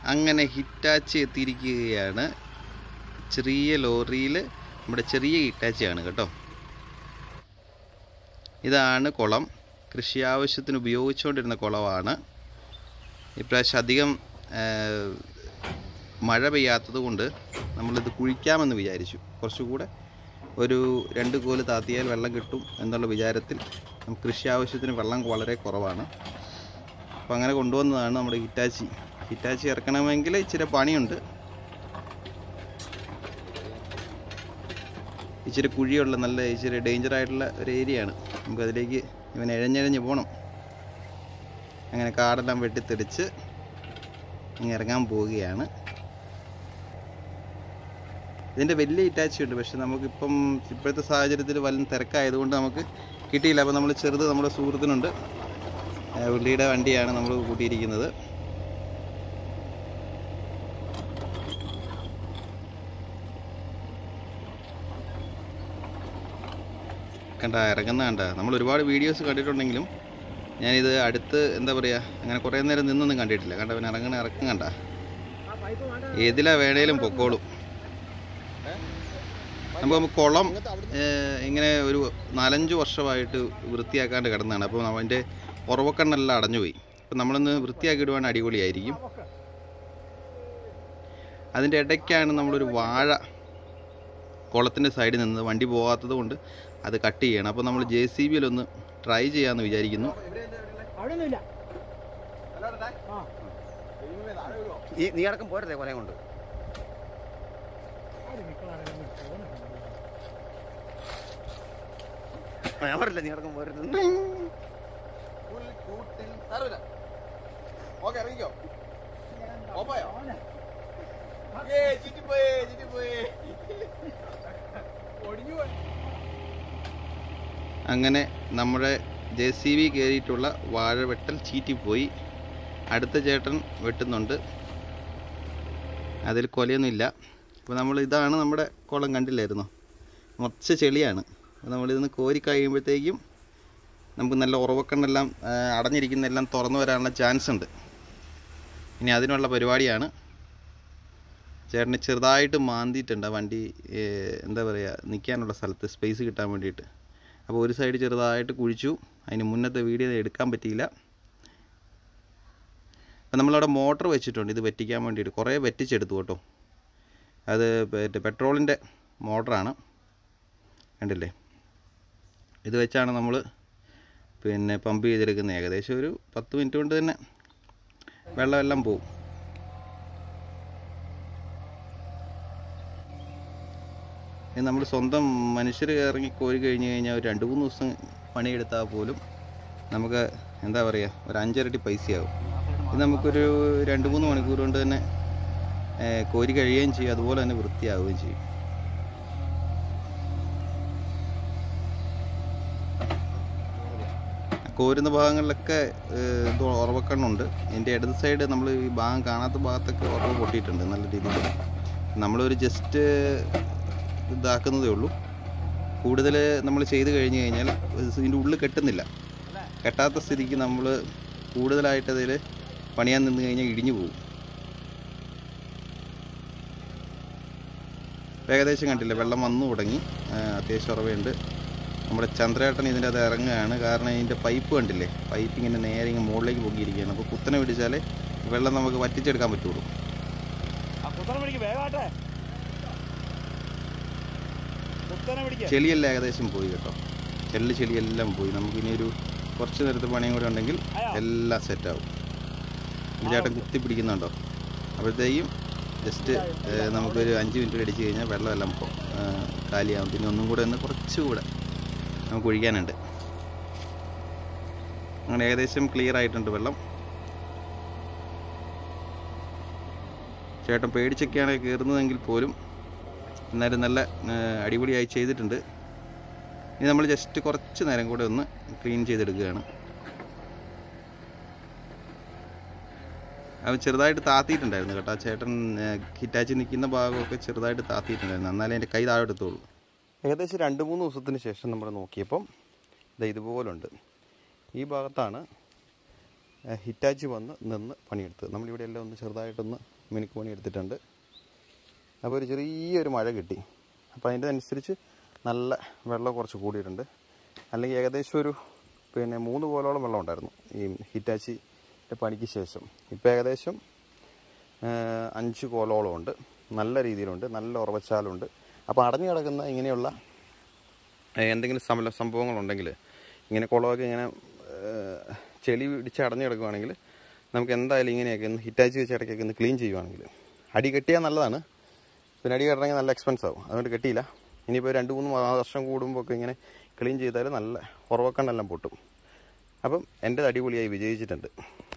അങ്ങനെ ഹിറ്റാച്ചി എത്തിയിരിക്കുകയാണ് ചെറിയ ലോറിയിൽ നമ്മുടെ ചെറിയ ഹിറ്റാച്ചിയാണ് കേട്ടോ ഇതാണ് കുളം കൃഷി ആവശ്യത്തിന് ഉപയോഗിച്ചുകൊണ്ടിരുന്ന കുളമാണ് ഇപ്രാവശ്യം അധികം ആ, മഴ പെയ്യാത്തത് കൊണ്ട് നമ്മളിത് കുഴിക്കാമെന്ന് വിചാരിച്ചു കുറച്ചുകൂടെ ഒരു രണ്ട് കോല് താത്തിയാൽ വെള്ളം കിട്ടും എന്നുള്ള വിചാരത്തിൽ നമുക്ക് കൃഷി ആവശ്യത്തിന് വെള്ളം വളരെ കുറവാണ് അപ്പോൾ അങ്ങനെ കൊണ്ടുവന്നതാണ് നമ്മുടെ ഹിറ്റാച്ചി ഹിറ്റാച്ചി ഇറക്കണമെങ്കിൽ ഇച്ചിരി പണിയുണ്ട് ഇച്ചിരി കുഴിയുള്ള നല്ല ഇച്ചിരി ഡേഞ്ചർ ആയിട്ടുള്ള ഒരു ഏരിയയാണ് നമുക്കതിലേക്ക് ഇവൻ എഴഞ്ഞെഴഞ്ഞ് പോകണം അങ്ങനെ കാടെല്ലാം വെട്ടിത്തെറിച്ച് ഇങ്ങനെ ഇറങ്ങാൻ പോവുകയാണ് ഇതിൻ്റെ വലിയ ഇറ്റാച്ചി ഉണ്ട് പക്ഷെ നമുക്കിപ്പം ഇപ്പോഴത്തെ സാഹചര്യത്തിൽ വല്ല തിരക്കായതുകൊണ്ട് നമുക്ക് കിട്ടിയില്ല അപ്പോൾ നമ്മൾ ചെറുത് നമ്മുടെ സുഹൃത്തിനുണ്ട് ആ, പുള്ളിയുടെ വണ്ടിയാണ് നമ്മൾ കൂട്ടിയിരിക്കുന്നത് കണ്ട ഇറങ്ങുന്ന കണ്ട നമ്മൾ ഒരുപാട് വീഡിയോസ് കണ്ടിട്ടുണ്ടെങ്കിലും ഞാനിത് അടുത്ത് എന്താ പറയുക അങ്ങനെ കുറേ നേരം നിന്നൊന്നും കണ്ടിട്ടില്ല കണ്ട അവൻ ഇറങ്ങണ ഇറക്കം കണ്ട ഏതിലാ വേണേലും പൊക്കോളും നമുക്ക് നമുക്ക് കുളം ഏഹ്, ഇങ്ങനെ ഒരു നാലഞ്ച് വർഷമായിട്ട് വൃത്തിയാക്കാണ്ട് കിടന്നതാണ് അപ്പോൾ അതിൻ്റെ ഉറവക്കണ്ണെല്ലാം അടഞ്ഞുപോയി അപ്പം നമ്മളൊന്ന് വൃത്തിയാക്കി ഇടുവാണെങ്കിൽ അടിപൊളിയായിരിക്കും അതിൻ്റെ ഇടയ്ക്കാണ് നമ്മളൊരു വാഴ കുളത്തിൻ്റെ സൈഡിൽ നിന്ന് വണ്ടി പോകാത്തത് കൊണ്ട് അത് കട്ട് ചെയ്യണം അപ്പോൾ നമ്മൾ ജെ സി ബിയിലൊന്ന് ട്രൈ ചെയ്യാമെന്ന് വിചാരിക്കുന്നു ഈ നീ അടക്കം പോരട്ടെ കൊലയും കൊണ്ട് ആ, ഞാൻ പറഞ്ഞില്ല നീ അടക്കം പോരരുത് അങ്ങനെ നമ്മുടെ ജെ സി ബി കയറിയിട്ടുള്ള വാഴ വെട്ടൽ ചീറ്റിപ്പോയി അടുത്ത ചേട്ടൻ വെട്ടുന്നുണ്ട് അതിൽ കൊലയൊന്നുമില്ല അപ്പോൾ നമ്മൾ ഇതാണ് നമ്മുടെ കുളം കണ്ടില്ലായിരുന്നോ മൊച്ച ചെളിയാണ് അപ്പോൾ നമ്മളിതൊന്ന് കോരി കഴിയുമ്പോഴത്തേക്കും നമുക്ക് നല്ല ഉറവക്കണ്ണെല്ലാം ആ, അടഞ്ഞിരിക്കുന്നതെല്ലാം തുറന്നു വരാനുള്ള ചാൻസ് ഉണ്ട് ഇനി അതിനുള്ള പരിപാടിയാണ് ചേട്ടന് ചെറുതായിട്ട് മാന്തിയിട്ടുണ്ട് ആ വണ്ടി ഏ, എന്താ പറയുക നിൽക്കാനുള്ള സ്ഥലത്ത് സ്പേസ് കിട്ടാൻ വേണ്ടിയിട്ട് അപ്പോൾ ഒരു സൈഡ് ചെറുതായിട്ട് കുഴിച്ചു അതിന് മുന്നത്തെ വീഡിയോ എടുക്കാൻ പറ്റിയില്ല അപ്പം നമ്മളവിടെ മോട്ടർ വെച്ചിട്ടുണ്ട് ഇത് വെറ്റിക്കാൻ വേണ്ടിയിട്ട് കുറേ വെറ്റിച്ചെടുത്തു കേട്ടോ അത് മറ്റേ പെട്രോളിൻ്റെ മോട്ടറാണ് കണ്ടില്ലേ ഇത് വെച്ചാണ് നമ്മൾ പിന്നെ പമ്പ് ചെയ്തെടുക്കുന്നത് ഏകദേശം ഒരു പത്ത് മിനിറ്റ് കൊണ്ട് തന്നെ വെള്ളമെല്ലാം പോവും ഇത് നമ്മൾ സ്വന്തം മനുഷ്യർ ഇറങ്ങി കോരി കഴിഞ്ഞ് കഴിഞ്ഞാൽ ഒരു രണ്ട് മൂന്ന് ദിവസം പണിയെടുത്താൽ പോലും നമുക്ക് എന്താ പറയുക ഒരു അഞ്ചരട്ടി പൈസയാവും ഇത് നമുക്കൊരു രണ്ട് മൂന്ന് മണിക്കൂർ കൊണ്ട് തന്നെ ഏഹ്, കോരി കഴിയുകയും ചെയ്യും അതുപോലെ തന്നെ വൃത്തിയാവുകയും ചെയ്യും കോരുന്ന ഭാഗങ്ങളിലൊക്കെ ഏഹ്, ഇത് ഉറവക്കണ്ണുണ്ട് ഇതിൻ്റെ ഇടത് സൈഡ് നമ്മൾ ഈ ഭാഗം കാണാത്ത ഭാഗത്തൊക്കെ ഉറവ് പൊട്ടിയിട്ടുണ്ട് നല്ല രീതിയിൽ നമ്മളൊരു ജസ്റ്റ് ഇതാക്കുന്നതേ ഉള്ളൂ കൂടുതൽ നമ്മൾ ചെയ്ത് കഴിഞ്ഞ് കഴിഞ്ഞാൽ ഇതിൻ്റെ ഉള്ളിൽ കെട്ടുന്നില്ല കെട്ടാത്ത സ്ഥിതിക്ക് നമ്മൾ കൂടുതലായിട്ട് അതിൽ പണിയാൻ നിന്ന് കഴിഞ്ഞാൽ ഇടിഞ്ഞു പോകും ഏകദേശം കണ്ടില്ല വെള്ളം വന്നു തുടങ്ങി ആ, അത്യാവശ്യം ഉറവയുണ്ട് നമ്മുടെ ചന്ദ്രേട്ടൻ ഇതിൻ്റെ അത് ഇറങ്ങുകയാണ് കാരണം ഇതിൻ്റെ പൈപ്പ് കണ്ടില്ലേ പൈപ്പ് ഇങ്ങനെ നേരെ ഇങ്ങനെ മുകളിലേക്ക് പൊങ്ങിയിരിക്കുകയാണ് അപ്പോൾ കുത്തനെ പിടിച്ചാലേ വെള്ളം നമുക്ക് വറ്റിച്ചെടുക്കാൻ പറ്റുള്ളൂ ചെളിയെല്ലാം ഏകദേശം പോയി കേട്ടോ ചെള്ളി ചെളിയെല്ലാം പോയി നമുക്കിനി ഒരു കുറച്ച് നേരത്തെ പണിയും കൂടെ ഉണ്ടെങ്കിൽ എല്ലാം സെറ്റാവും ചേട്ടൻ കുത്തി പിടിക്കുന്നുണ്ടോ അപ്പോഴത്തേക്കും ജസ്റ്റ് നമുക്കൊരു അഞ്ച് മിനിറ്റ് അടിച്ച് കഴിഞ്ഞാൽ വെള്ളമെല്ലാം പോ- ഏ, കാലിയാവും പിന്നെ ഒന്നും കൂടെ ഒന്ന് കുറച്ചുകൂടെ നമുക്ക് ഒഴിക്കാനുണ്ട് അങ്ങനെ ഏകദേശം ക്ലിയർ ആയിട്ടുണ്ട് വെള്ളം ചേട്ടൻ പേടിച്ചൊക്കെയാണ് കയറുന്നതെങ്കിൽ പോലും എന്നാലും നല്ല ഏ, അടിപൊളിയായി ചെയ്തിട്ടുണ്ട് ഇനി നമ്മൾ ജസ്റ്റ് കുറച്ച് നേരം കൂടെ ഒന്ന് ക്ലീൻ ചെയ്തെടുക്കുകയാണ് അവൻ ചെറുതായിട്ട് താത്തിയിട്ടുണ്ടായിരുന്നു കേട്ടോ ആ ചേട്ടൻ ഹിറ്റാച്ചി നിൽക്കുന്ന ഭാഗമൊക്കെ ചെറുതായിട്ട് താത്തിയിട്ടുണ്ടായിരുന്നു എന്നാലേ എൻ്റെ കൈ താഴെ എടുത്തുള്ളൂ ഏകദേശം രണ്ട് മൂന്ന് ദിവസത്തിന് ശേഷം നമ്മൾ നോക്കിയപ്പം ഇത് ഇതുപോലുണ്ട് ഈ ഭാഗത്താണ് ഏഹ്, ഹിറ്റാച്ചി വന്ന് നിന്ന് പണിയെടുത്തത് നമ്മളിവിടെ എല്ലാം ഒന്ന് ചെറുതായിട്ടൊന്ന് മിനുക്ക് പണിയെടുത്തിട്ടുണ്ട് അപ്പോൾ ഒരു ചെറിയൊരു മഴ കിട്ടി അപ്പോൾ അതിൻ്റെ അനുസരിച്ച് നല്ല വെള്ളം കുറച്ച് കൂടിയിട്ടുണ്ട് അല്ലെങ്കിൽ ഏകദേശം ഒരു പിന്നെ മൂന്ന് കോലോളം വെള്ളം ഉണ്ടായിരുന്നു ഈ ഹിറ്റാച്ചിയുടെ പണിക്ക് ശേഷം ഇപ്പോൾ ഏകദേശം ഏഹ്, അഞ്ച് കോലോളം ഉണ്ട് നല്ല രീതിയിലുണ്ട് നല്ല ഉറവച്ചാലുണ്ട് അപ്പോൾ അടഞ്ഞു കിടക്കുന്ന ഇങ്ങനെയുള്ള ഏഹ്, എന്തെങ്കിലും സമല സംഭവങ്ങളുണ്ടെങ്കിൽ ഇങ്ങനെ കുളമൊക്കെ ഇങ്ങനെ ഏഹ്, ചെളി പിടിച്ച് അടഞ്ഞു കിടക്കുകയാണെങ്കിൽ നമുക്ക് എന്തായാലും ഇങ്ങനെയൊക്കെ ഒന്ന് ഹിറ്റാച്ചി വെച്ച് ഇടയ്ക്കൊക്കെ ഒന്ന് ക്ലീൻ ചെയ്യുവാണെങ്കിൽ അടി കെട്ടിയാൽ നല്ലതാണ് പിന്നെ അടി കെട്ടണമെങ്കിൽ നല്ല എക്സ്പെൻസ് ആവും അതുകൊണ്ട് കെട്ടിയില്ല ഇനിയിപ്പോൾ രണ്ട് മൂന്ന് വർഷം കൂടുമ്പോൾ ഒക്കെ ഇങ്ങനെ ക്ലീൻ ചെയ്താൽ നല്ല ഉറവക്കണ്ണെല്ലാം പൊട്ടും അപ്പം എൻ്റെ അടിപൊളിയായി വിജയിച്ചിട്ടുണ്ട്